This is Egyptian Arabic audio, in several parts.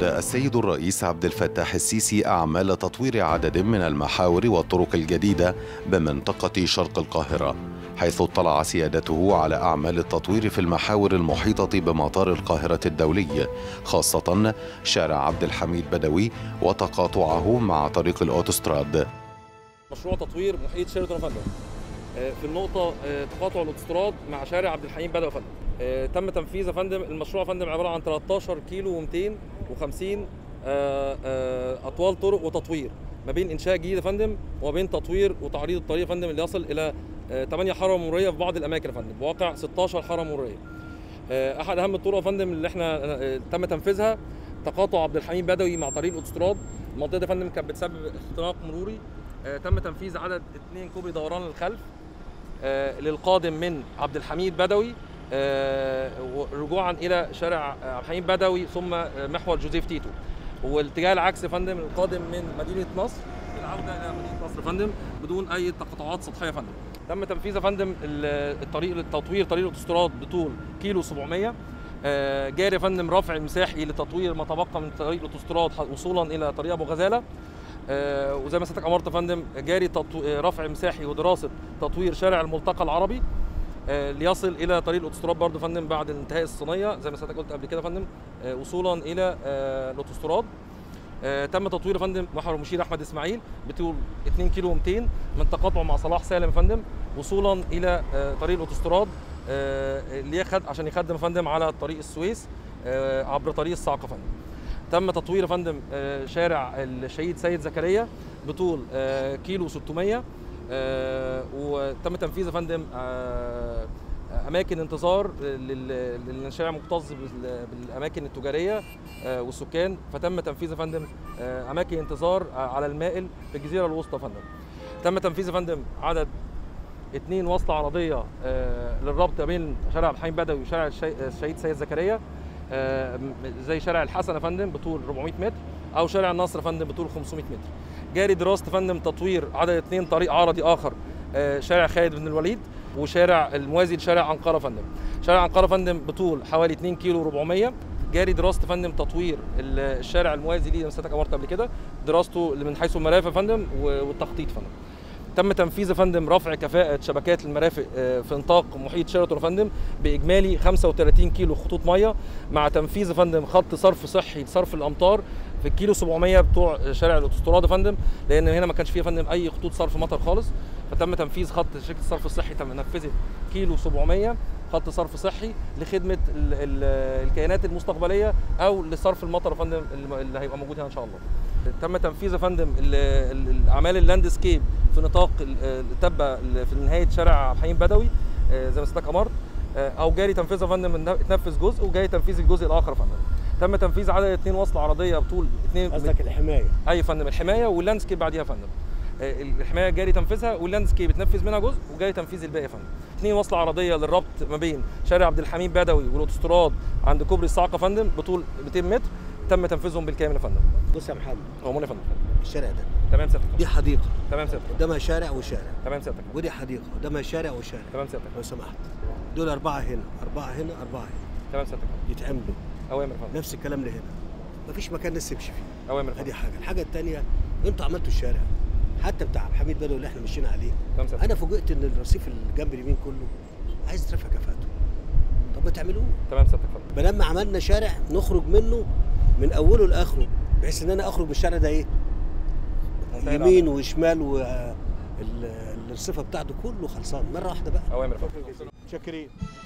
عقد السيد الرئيس عبد الفتاح السيسي أعمال تطوير عدد من المحاور والطرق الجديدة بمنطقة شرق القاهرة حيث اطلع سيادته على أعمال التطوير في المحاور المحيطة بمطار القاهرة الدولي خاصة شارع عبد الحميد بدوي وتقاطعه مع طريق الأوتوستراد مشروع تطوير محيط شيراتون فندم آه، في النقطة آه، تقاطع الاوتوستراد مع شارع عبد الحليم بدوي فندم آه، تم تنفيذ يا فندم المشروع يا فندم عبارة عن 13 كيلو و250 أطوال طرق وتطوير ما بين إنشاء جديد يا فندم وما بين تطوير وتعريض الطريق يا فندم اللي يصل إلى 8 حارة مرورية في بعض الأماكن يا فندم بواقع 16 حارة مرورية أحد أهم الطرق يا فندم اللي احنا تم تنفيذها تقاطع عبد الحليم بدوي مع طريق الاوتوستراد المنطقة دي يا فندم كانت بتسبب اختناق مروري آه، تم تنفيذ عدد اثنين كوبري دوران للخلف آه، للقادم من عبد الحميد بدوي آه، رجوعا الى شارع عبد الحميد بدوي ثم محور جوزيف تيتو والاتجاه العكس يا فندم القادم من مدينه نصر العوده الى مدينه نصر يا فندم بدون اي تقاطعات سطحيه يا فندم تم تنفيذ يا فندم الطريق للتطوير طريق الاوتوستراد بطول كيلو 700 جاري يا فندم رفع مساحي لتطوير ما تبقى من طريق الاوتوستراد وصولا الى طريق ابو غزاله آه، وزي ما سيادتك امرت يا فندم جاري تطو... آه، رفع مساحي ودراسه تطوير شارع الملتقى العربي آه، ليصل الى طريق الاوتوستراد برضه يا فندم بعد انتهاء الصينيه زي ما سيادتك قلت قبل كده يا فندم وصولا الى الاوتوستراد تم تطوير يا فندم محور المشير احمد اسماعيل بطول 2 كيلو و200 من تقاطعه مع صلاح سالم يا فندم وصولا الى طريق الاوتوستراد اللي يخد عشان يخدم يا فندم على طريق السويس عبر طريق الصعقه فندم تم تطوير يا فندم آه، شارع الشهيد سيد زكريا بطول آه، كيلو 600 آه، وتم تنفيذ يا فندم اماكن انتظار للشارع مكتظ بالاماكن التجاريه والسكان فتم تنفيذ يا فندم اماكن انتظار على المائل في الجزيره الوسطى يا فندم تم تنفيذ يا فندم عدد اثنين وصله عرضيه للربط بين شارع عبد الحميد بدوي وشارع الشهيد سيد زكريا آه، زي شارع الحسن يا فندم بطول 400 متر او شارع النصر يا فندم بطول 500 متر جاري دراسه فندم تطوير عدد اثنين طريق عرضي اخر آه، شارع خالد بن الوليد وشارع الموازي لشارع عنقره فندم شارع عنقره فندم بطول حوالي 2 كيلو 400 جاري دراسه فندم تطوير الشارع الموازي ليه سيادتك امرت قبل كده دراسته من حيث المرافق فندم والتخطيط فندم تم تنفيذ يا فندم رفع كفاءة شبكات المرافق آه، في نطاق محيط شيراتون يا فندم بإجمالي 35 كيلو خطوط مية مع تنفيذ يا فندم خط صرف صحي لصرف الأمطار في الكيلو 700 بتوع شارع الاوتوستراد يا فندم لان هنا ما كانش فيه يا فندم اي خطوط صرف مطر خالص فتم تنفيذ خط شركه الصرف الصحي تم نفذت كيلو 700 خط صرف صحي لخدمه ال ال الكيانات المستقبليه او لصرف المطر يا فندم اللي هيبقى موجود هنا ان شاء الله. تم تنفيذ يا فندم الاعمال اللاندسكيب في نطاق التبه في نهايه شارع عبد الحليم بدوي آه، زي ما سيادتك امرت آه، او جاري تنفيذها يا فندم اتنفذ جزء وجاري تنفيذ الجزء الاخر يا فندم. تم تنفيذ عدد اثنين وصله عرضيه بطول اثنين قصدك الحمايه اي يا فندم الحمايه واللاندسكيب بعديها يا فندم آه، الحمايه جاري تنفيذها واللاندسكيب اتنفذ منها جزء وجاري تنفيذ الباقي يا فندم اثنين وصله عرضيه للربط ما بين شارع عبد الحميد بدوي والاوتوستراد عند كوبري الصعقه يا فندم بطول 200 متر تم تنفيذهم بالكامل يا فندم بص يا محمد هو يا فندم الشارع ده تمام سيادتك دي حديقه تمام سيادتك قدامها شارع وشارع تمام سيادتك ودي حديقه قدامها شارع وشارع تمام سيادتك لو سمحت دول اربعه هنا اربعه هنا اربعه هنا تمام سيادتك يتعملوا اوامر فندم نفس الكلام اللي هنا مفيش مكان الناس تمشي فيه اوامر ادي حاجه الحاجه الثانيه انتوا عملتوا الشارع حتى بتاع حميد بدوي اللي احنا مشينا عليه تمام سيادتك انا فوجئت ان الرصيف اللي جنب اليمين كله عايز ترفع كفاءته طب ما تعملوه تمام سيادتك فندم لما عملنا شارع نخرج منه من اوله لاخره بحيث ان انا اخرج من الشارع ده ايه يمين وشمال والرصيفه بتاعته كله خلصان مره واحده بقى اوامر فندم شاكرين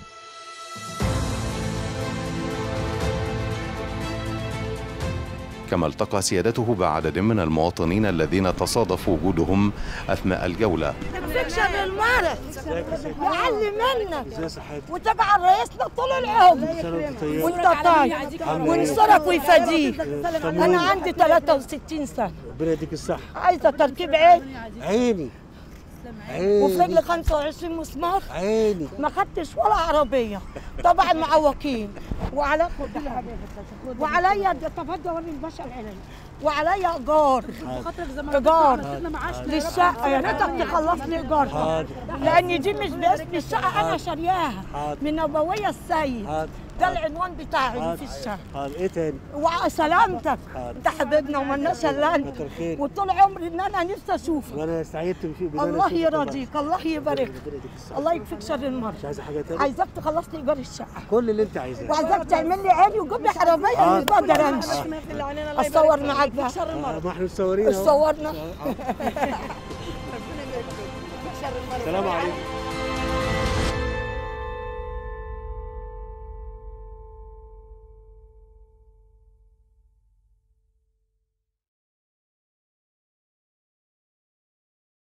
كما التقى سيادته بعدد من المواطنين الذين تصادف وجودهم أثناء الجولة فيكشن المرض يعلي منك ازاي صحتك وتبع رئيسنا طول العمر وانت طيب وينصرك ويفديك انا عندي 63 سنه ربنا يديك الصحه عايزه تركيب عين عيني وفي عيني رجلي 25 مسمار عيني ما خدتش ولا عربيه طبعا معوقين وعلى وعليا تفضل وري الباشا العلمي وعليا ايجار ايجار للشقه يا ريتك تخلص لي ايجارها حاضر لان دي مش باسم الشقه انا شارياها حاضر من نبويه السيد حاضر ده العنوان بتاعي اللي في الشارع حاضر ايه تاني؟ وسلامتك حاضر. انت حبيبنا ومالناش الا انت كتر خير. وطول عمري ان انا نفسي اشوفك وانا سعيدت بشيء بإن أنا الله أشوفك يرضيك الله يبارك ربنا يديك الصحة. الله يكفيك شر المرض مش عايزه حاجه تاني؟ عايزاك تخلص لي ايجار الشقه كل اللي انت عايزاه وعايزاك تعمل لي عيني وتجيب لي حراميه مش بقدر امشي اتصور معاك بقى آه، ما احنا مصورين اهو اتصورنا السلام عليكم